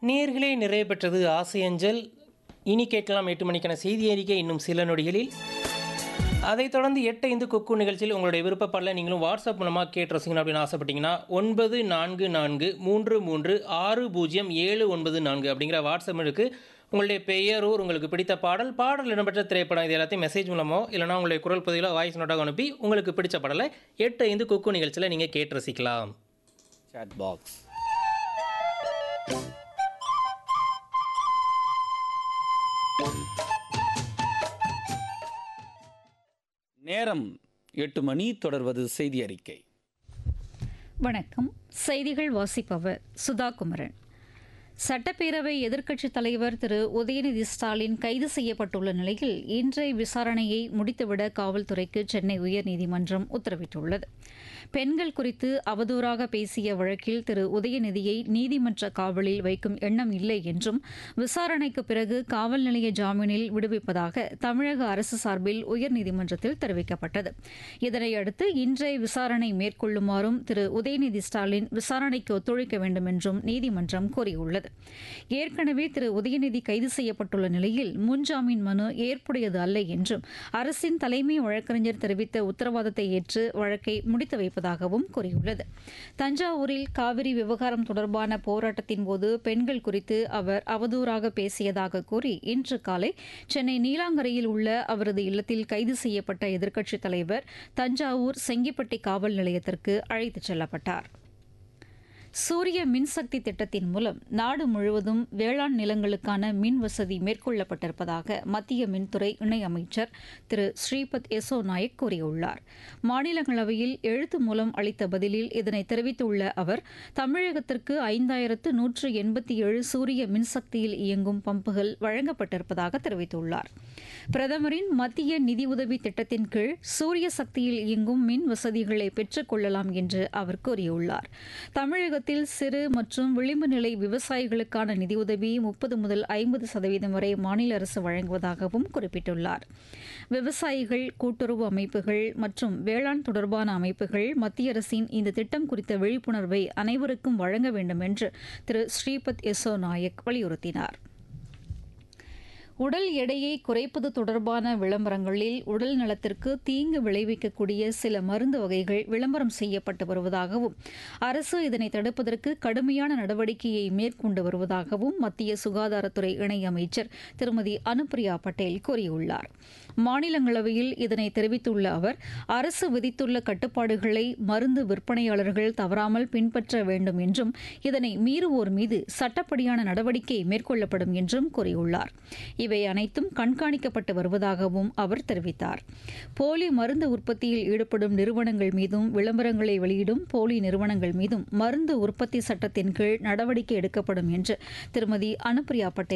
நேர்களே நிறைய பெற்றது ஆசையஞ்சல் இனி கேட்கலாம் எட்டு மணிக்கான செய்தி அறிக்கை இன்னும் சில நொடிகளில் அதைத் தொடர்ந்து எட்டு ஐந்து குக்கு நிகழ்ச்சியில் உங்களுடைய விருப்பப்படல நீங்களும் வாட்ஸ்அப் மூலமாக கேட்டு ரசிக்கணும் அப்படின்னு ஆசைப்பட்டீங்கன்னா ஒன்பது நான்கு நான்கு மூன்று மூன்று ஆறு பூஜ்ஜியம் ஏழு ஒன்பது நான்கு அப்படிங்கிற வாட்ஸ்அப் இருக்கு உங்களுடைய பெயர் ஊர் உங்களுக்கு பிடித்த பாடல் பாடல் இடம்பெற்ற திரைப்படம் இது எல்லாத்தையும் மெசேஜ் மூலமோ இல்லைனா உங்களுடைய குரல் பதிவில் வாய்ஸ் நோட்டாக அனுப்பி உங்களுக்கு பிடிச்ச பாடலை எட்டு ஐந்து குக்கு நிகழ்ச்சியில் நீங்கள் கேட்டு ரசிக்கலாம் chat box. நேரம் எட்டு மணி தொடர்வது செய்தி அறிக்கை வணக்கம் செய்திகள் வாசிப்பவர் சுதா குமரன் சட்டப்பேரவை எதிர்க்கட்சித் தலைவர் திரு உதயநிதி ஸ்டாலின் கைது செய்யப்பட்டுள்ள நிலையில் இன்றைய விசாரணையை முடித்துவிட காவல்துறைக்கு சென்னை உயர்நீதிமன்றம் உத்தரவிட்டுள்ளது பெண்கள் குறித்து அவதூறாக பேசிய வழக்கில் திரு உதயநிதியை நீதிமன்ற காவலில் வைக்கும் எண்ணம் இல்லை என்றும் விசாரணைக்கு பிறகு காவல் நிலைய ஜாமீனில் விடுவிப்பதாக தமிழக அரசு சார்பில் உயர்நீதிமன்றத்தில் தெரிவிக்கப்பட்டது இதனையடுத்து இன்றைய விசாரணை மேற்கொள்ளுமாறும் திரு உதயநிதி ஸ்டாலின் விசாரணைக்கு ஒத்துழைக்க வேண்டும் என்றும் நீதிமன்றம் கூறியுள்ளது ஏற்கனவே திரு உதயநிதி கைது செய்யப்பட்டுள்ள நிலையில் முன்ஜாமீன் மனு ஏற்புடையது அல்ல என்றும் அரசின் தலைமை வழக்கறிஞர் தெரிவித்த உத்தரவாதத்தை ஏற்று வழக்கை முடித்து வைப்பதாகவும் கூறியுள்ளது தஞ்சாவூரில் காவிரி விவகாரம் தொடர்பான போராட்டத்தின் போது பெண்கள் குறித்து அவர் அவதூறாக பேசியதாக கூறி இன்று காலை சென்னை நீலாங்கரையில் உள்ள அவரது இல்லத்தில் கைது செய்யப்பட்ட எதிர்க்கட்சித் தலைவர் தஞ்சாவூர் செங்கிப்பட்டி காவல் நிலையத்திற்கு அழைத்துச் செல்லப்பட்டார் சூரிய மின்சக்தி திட்டத்தின் மூலம் நாடு முழுவதும் வேளாண் நிலங்களுக்கான மின் வசதி மேற்கொள்ளப்பட்டிருப்பதாக மத்திய மின்துறை இணையமைச்சர் திரு ஸ்ரீபத் யசோ நாயக் கூறியுள்ளார் மாநிலங்களவையில் எழுத்து மூலம் அளித்த பதிலில் இதனை தெரிவித்துள்ள அவர் தமிழகத்திற்கு ஐந்தாயிரத்து நூற்று எண்பத்தி ஏழு சூரிய மின்சக்தியில் இயங்கும் பம்புகள் வழங்கப்பட்டிருப்பதாக தெரிவித்துள்ளார் பிரதமரின் மத்திய நிதியுதவி திட்டத்தின் கீழ் சூரிய சக்தியில் இயங்கும் மின் வசதிகளை பெற்றுக் கொள்ளலாம் என்று அவர் கூறியுள்ளார் தமிழக தமிழகத்தில் சிறு மற்றும் விளிம்பு நிலை விவசாயிகளுக்கான நிதியுதவி முப்பது முதல் ஐம்பது சதவீதம் வரை மாநில அரசு வழங்குவதாகவும் குறிப்பிட்டுள்ளார் விவசாயிகள் கூட்டுறவு அமைப்புகள் மற்றும் வேளாண் தொடர்பான அமைப்புகள் மத்திய அரசின் இந்த திட்டம் குறித்த விழிப்புணர்வை அனைவருக்கும் வழங்க வேண்டும் என்று திரு ஸ்ரீபத் யசோ நாயக் வலியுறுத்தினார் உடல் எடையை குறைப்பது தொடர்பான விளம்பரங்களில் உடல் நலத்திற்கு தீங்கு விளைவிக்கக்கூடிய சில மருந்து வகைகள் விளம்பரம் செய்யப்பட்டு வருவதாகவும் அரசு இதனை தடுப்பதற்கு கடுமையான நடவடிக்கையை மேற்கொண்டு வருவதாகவும் மத்திய சுகாதாரத்துறை இணையமைச்சர் திருமதி அனுப்பிரியா பட்டேல் கூறியுள்ளார் மாநிலங்களவையில் இதனை தெரிவித்துள்ள அவர் அரசு விதித்துள்ள கட்டுப்பாடுகளை மருந்து விற்பனையாளர்கள் தவறாமல் பின்பற்ற வேண்டும் என்றும் இதனை மீறுவோர் மீது சட்டப்படியான நடவடிக்கை மேற்கொள்ளப்படும் என்றும் கூறியுள்ளார் இவை அனைத்தும் கண்காணிக்கப்பட்டு வருவதாகவும் அவர் தெரிவித்தார் போலி மருந்து உற்பத்தியில் ஈடுபடும் நிறுவனங்கள் மீதும் விளம்பரங்களை வெளியிடும் போலி நிறுவனங்கள் மீதும் மருந்து உற்பத்தி சட்டத்தின் கீழ் நடவடிக்கை எடுக்கப்படும் என்று திருமதி அனுப்பிரியா பட்டேல்